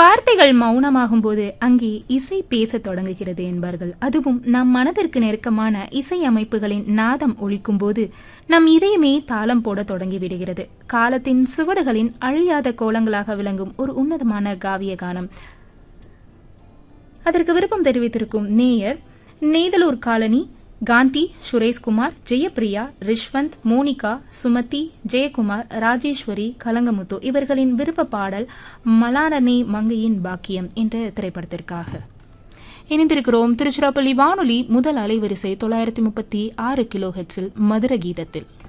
வார்த்தைகள் மௌனமாகும் போது அங்கே இசை பேசத் தொடங்குகிறது என்பார்கள் அதுவும் நம் மனதிற்கு நெருக்கமான இசை அமைப்புகளின் நாதம் ஒழிக்கும் போது நம் இதயமே தாளம் போட தொடங்கி விடுகிறது காலத்தின் சுவடுகளின் அழியாத கோலங்களாக விளங்கும் ஒரு உன்னதமான காவிய கானம் அதற்கு விருப்பம் தெரிவித்திருக்கும் நேயர் நெய்தலூர் காலனி காந்தி சுரேஷ்குமார் ஜெயப்பிரியா ரிஷ்வந்த் மோனிகா சுமதி ஜெயக்குமார் ராஜேஸ்வரி கலங்கமுத்து இவர்களின் விருப்ப பாடல் மலானனே மங்கையின் பாக்கியம் என்ற திரைப்படத்திற்காக இணைந்திருக்கிறோம் திருச்சிராப்பள்ளி வானொலி முதல் அலைவரிசை தொள்ளாயிரத்தி முப்பத்தி ஆறு கிலோ ஹெட்ஸில் மதுர கீதத்தில்